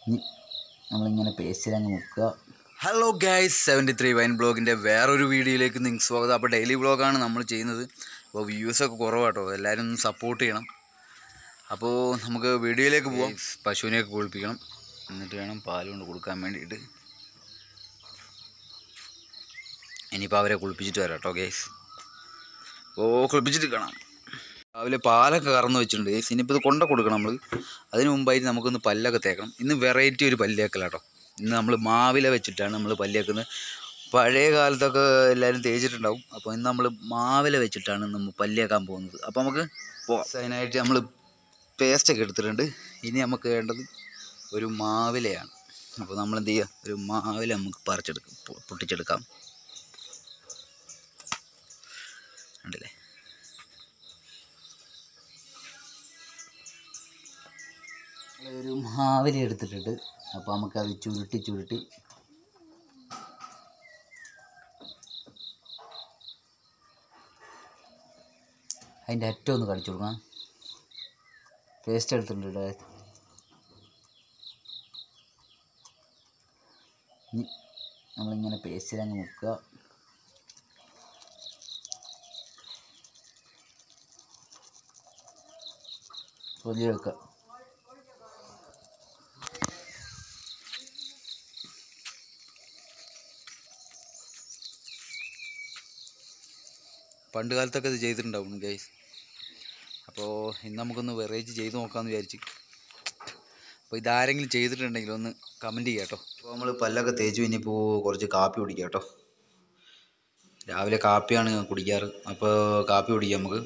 ഇനി നമ്മളിങ്ങനെ പേസ്റ്റിലങ്ങ് മുക്കുക hello guys seventy three wine ബ്ലോഗിൻ്റെ വേറൊരു വീഡിയോയിലേക്ക് നിങ്ങൾക്ക് സ്വാഗതം അപ്പോൾ ഡെയിലി ബ്ലോഗാണ് നമ്മൾ ചെയ്യുന്നത് അപ്പോൾ വ്യൂസൊക്കെ കുറവാട്ടോ എല്ലാവരും ഒന്ന് സപ്പോർട്ട് ചെയ്യണം അപ്പോൾ നമുക്ക് വീഡിയോയിലേക്ക് പോവാം പശുവിനെയൊക്കെ കുളിപ്പിക്കണം എന്നിട്ട് വേണം പാൽ കൊണ്ട് കൊടുക്കാൻ വേണ്ടിയിട്ട് ഇനിയിപ്പോൾ അവരെ കുളിപ്പിച്ചിട്ട് വരാം കേട്ടോ ഗൈസ് ഓ കുളിപ്പിച്ചിട്ട് കാണാം രാവിലെ പാലൊക്കെ കറന്ന് വെച്ചിട്ടുണ്ട് ഗൈസ് ഇനിയിപ്പോൾ ഇത് കൊണ്ട കൊടുക്കണം നമ്മൾ അതിന് മുമ്പായിട്ട് നമുക്കൊന്ന് പല്ലൊക്കെ തേക്കണം ഇന്ന് വെറൈറ്റി ഒരു പല്ല് തേക്കലാട്ടോ ഇന്ന് നമ്മൾ മാവില വെച്ചിട്ടാണ് നമ്മൾ പല്ല് തേക്കുന്നത് പഴയ കാലത്തൊക്കെ എല്ലാവരും തേച്ചിട്ടുണ്ടാവും അപ്പോൾ ഇന്ന് നമ്മൾ മാവില വെച്ചിട്ടാണ് നമ്മൾ പല്ല് തേക്കാൻ പോകുന്നത് അപ്പോൾ നമുക്ക് പോവാം അതിനായിട്ട് നമ്മൾ പേസ്റ്റൊക്കെ എടുത്തിട്ടുണ്ട് ഇനി നമുക്ക് വേണ്ടത് ഒരു മാവിലയാണ് അപ്പോൾ നമ്മൾ എന്ത് ചെയ്യുക ഒരു മാവില നമുക്ക് പറിച്ചെടുക്കാം പൊ- പൊട്ടിച്ചെടുക്കാം ഉണ്ടല്ലേ ഒരു മാവില എടുത്തിട്ടുണ്ട് അപ്പോൾ നമുക്കത് ചുരുട്ടി ചുരുട്ടി അതിൻ്റെ അറ്റം ഒന്ന് കടിച്ചു കൊടുക്കണം പേസ്റ്റ് എടുത്തിട്ടുണ്ട് ഇവിടെ. ഇനി നമ്മളിങ്ങനെ പേസ്റ്റിലങ്ങ് മുക്കുക പൊതിയെടുക്കുക പണ്ട് കാലത്തൊക്കെ ഇത് ചെയ്തിട്ടുണ്ടാവും ഗൈസ് അപ്പോൾ ഇന്ന് നമുക്കൊന്ന് വെറൈറ്റി ചെയ്ത് നോക്കാമെന്ന് വിചാരിച്ച് അപ്പോൾ ഇതാരെങ്കിലും ചെയ്തിട്ടുണ്ടെങ്കിൽ ഒന്ന് കമൻറ്റ് ചെയ്യാം കേട്ടോ അപ്പോൾ നമ്മൾ പല്ലൊക്കെ തേച്ചു ഇനിയിപ്പോൾ കുറച്ച് കാപ്പി കുടിക്കാം കേട്ടോ രാവിലെ കാപ്പിയാണ് കുടിക്കാറ് അപ്പോൾ കാപ്പി കുടിക്കാം നമുക്ക്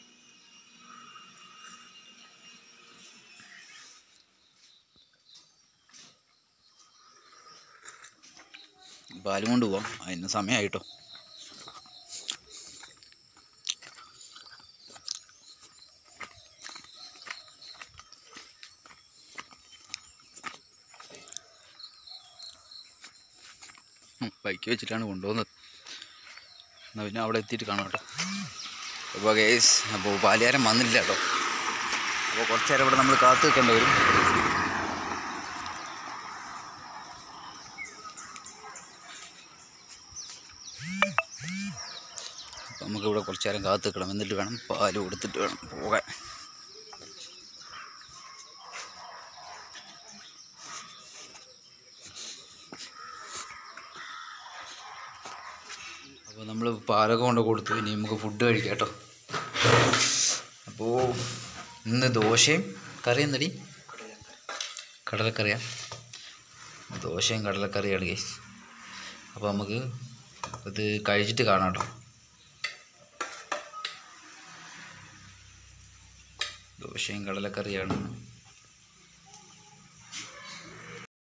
പാലും കൊണ്ട് പോവാം അതിന് സമയമായിട്ടോ ബൈക്ക് വെച്ചിട്ടാണ് കൊണ്ടുപോകുന്നത് എന്നാൽ പിന്നെ അവിടെ എത്തിയിട്ട് കാണാം കേട്ടോ അപ്പോൾ ഗേസ് അപ്പോൾ പാലിയാരം വന്നില്ല കേട്ടോ അപ്പോൾ കുറച്ച് നേരം ഇവിടെ നമ്മൾ കാത്തു നിൽക്കേണ്ടി വരും അപ്പോൾ നമുക്കിവിടെ കുറച്ച് നേരം കാത്തു നിൽക്കണം എന്നിട്ട് വേണം പാല് കൊടുത്തിട്ട് വേണം പോകാൻ അപ്പോൾ നമ്മൾ പാലൊക്കെ കൊണ്ട് കൊടുത്തു ഇനി നമുക്ക് ഫുഡ് കഴിക്കാം കേട്ടോ അപ്പോൾ ഇന്ന് ദോശയും കറിയും തടി കടലക്കറിയാ ദോശയും കടലക്കറിയാണ് ഗേസ് അപ്പോൾ നമുക്ക് ഇത് കഴിച്ചിട്ട് കാണാം കേട്ടോ ദോശയും കടലക്കറിയാണ്